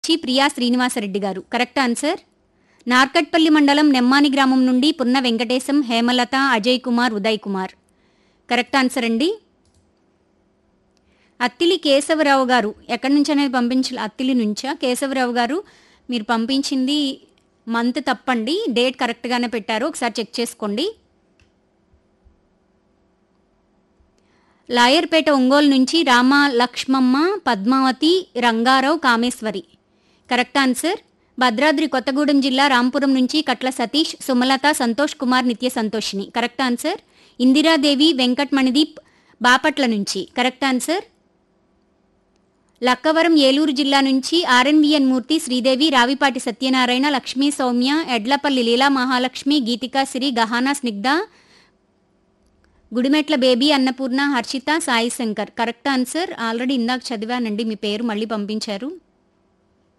చి ప్రియా శ్రీనివాసరెడ్డి గారు correct answer Narketpally మండలం నెమ్మాని గ్రామం నుండి పున్న వెంకటేశం హేమలత అజయ్ కుమార్ ఉదయ్ కుమార్ కరెక్ట్ ఆన్సర్ అండి అత్తిలి కేశవరావు గారు ఎక్కడి నుంచి అనేది పంపించాలి అత్తిలి నుంచా కేశవరావు గారు మీరు పంపించింది మంత్ తప్పండి డేట్ కరెక్ట్గానే పెట్టారు ఒకసారి చెక్ చేసుకోండి లాయర్పేట ఒంగోలు నుంచి రామ లక్ష్మమ్మ పద్మావతి రంగారావు కామేశ్వరి కరెక్ట్ ఆన్సర్ భద్రాద్రి కొత్తగూడెం జిల్లా రాంపురం నుంచి కట్ల సతీష్ సుమలత సంతోష్ కుమార్ నిత్య సంతోషిని కరెక్ట్ ఆన్సర్ ఇందిరాదేవి వెంకట్ మణిదీప్ బాపట్ల నుంచి కరెక్ట్ ఆన్సర్ లక్కవరం ఏలూరు జిల్లా నుంచి RNVN Murthy Sridevi Ravipati Satyanarayana Lakshmi Soumya Edlapalli Leela Mahalakshmi Geethika Siri Gahana Snigdha Gudimetla baby Annapurna Harshitha Sai Shankar correct answer already ఇందాక చదివానండి మీ పేరు మళ్ళీ పంపించారు